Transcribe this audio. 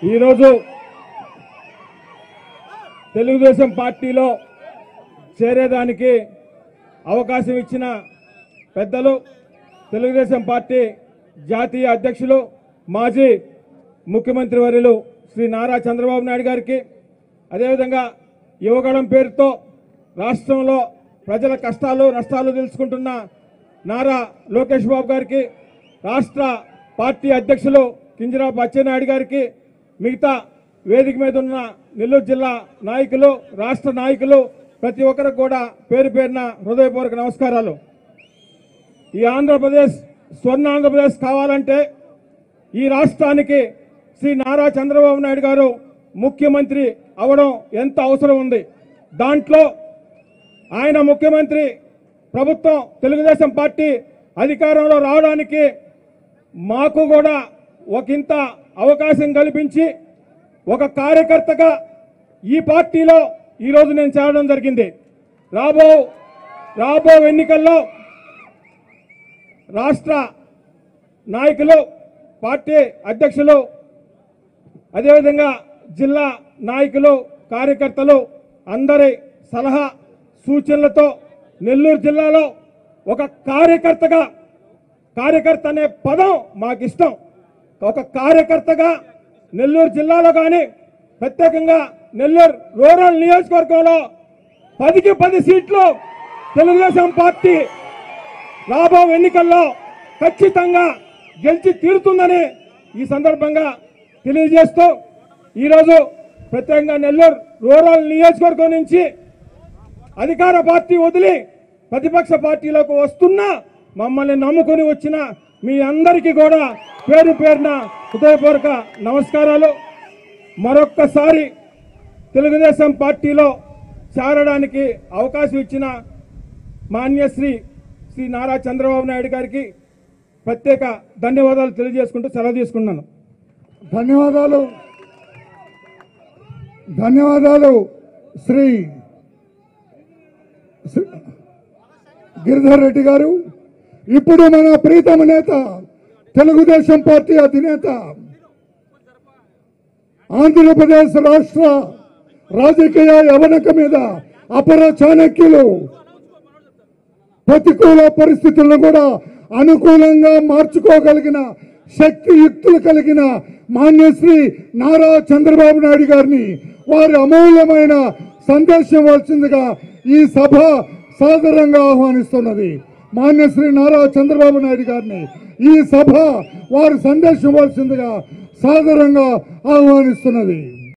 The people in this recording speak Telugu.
ఈరోజు తెలుగుదేశం పార్టీలో చేరేదానికి అవకాశం ఇచ్చిన పెద్దలు తెలుగుదేశం పార్టీ జాతీయ అధ్యక్షులు మాజీ ముఖ్యమంత్రి వర్యులు శ్రీ నారా చంద్రబాబు నాయుడు గారికి అదేవిధంగా యువగళం పేరుతో రాష్ట్రంలో ప్రజల కష్టాలు నష్టాలు తెలుసుకుంటున్న నారా లోకేష్ బాబు గారికి రాష్ట్ర పార్టీ అధ్యక్షులు కింజరాపు అచ్చెన్నాయుడు గారికి మిగతా వేదిక మీద ఉన్న నెల్లూరు జిల్లా నాయకులు రాష్ట్ర నాయకులు ప్రతి ఒక్కరికి కూడా పేరు పేరున హృదయపూర్వక నమస్కారాలు ఈ ఆంధ్రప్రదేశ్ స్వర్ణ ఆంధ్రప్రదేశ్ కావాలంటే ఈ రాష్ట్రానికి శ్రీ నారా చంద్రబాబు నాయుడు గారు ముఖ్యమంత్రి అవడం ఎంత అవసరం ఉంది దాంట్లో ఆయన ముఖ్యమంత్రి ప్రభుత్వం తెలుగుదేశం పార్టీ అధికారంలో రావడానికి మాకు కూడా ఒకంత అవకాశం కల్పించి ఒక కార్యకర్తగా ఈ పార్టీలో ఈరోజు నేను చేరడం జరిగింది రాబో రాబో ఎన్నికల్లో రాష్ట్ర నాయకులు పార్టీ అధ్యక్షులు అదేవిధంగా జిల్లా నాయకులు కార్యకర్తలు అందరి సలహా సూచనలతో నెల్లూరు జిల్లాలో ఒక కార్యకర్తగా కార్యకర్త అనే పదం మాకు ఇష్టం ఒక కార్యకర్తగా నెల్లూరు జిల్లాలో కానీ ప్రత్యేకంగా నెల్లూరు రూరల్ నియోజకవర్గంలో పదికి పది సీట్లు తెలుగుదేశం పార్టీ రాబో ఎన్నికల్లో ఖచ్చితంగా గెలిచి తీరుతుందని ఈ సందర్భంగా తెలియజేస్తూ ఈరోజు ప్రత్యేకంగా నెల్లూరు రూరల్ నియోజకవర్గం నుంచి అధికార పార్టీ వదిలి ప్రతిపక్ష పార్టీలోకి వస్తున్నా మమ్మల్ని నమ్ముకొని వచ్చిన మీ అందరికీ కూడా పేరు పేరున హృదయపూర్వక నమస్కారాలు మరొక్కసారి తెలుగుదేశం పార్టీలో చేరడానికి అవకాశం ఇచ్చిన మాన్యశ్రీ శ్రీ నారా చంద్రబాబు నాయుడు గారికి ప్రత్యేక ధన్యవాదాలు తెలియజేసుకుంటూ సెలవు తీసుకున్నాను ధన్యవాదాలు ధన్యవాదాలు శ్రీ శ్రీ గిరిధర్ రెడ్డి గారు ఇప్పుడు మన ప్రీతమ నేత తెలుగుదేశం పార్టీ అధినేత ఆంధ్రప్రదేశ్ రాష్ట్ర రాజకీయ యవనక మీద అపర చాణక్యులు ప్రతికూల పరిస్థితులను కూడా అనుకూలంగా మార్చుకోగలిగిన శక్తి యుక్తులు కలిగిన మాన్యశ్రీ నారా చంద్రబాబు నాయుడు గారిని వారి అమూల్యమైన సందేశం ఇవ్వాల్సిందిగా ఈ సభ సాదరంగా ఆహ్వానిస్తున్నది మాన్యశ్రీ నారా చంద్రబాబు నాయుడు గారిని ఈ సభ వారి సందేశం ఇవ్వాల్సిందిగా సాదరంగా ఆహ్వానిస్తున్నది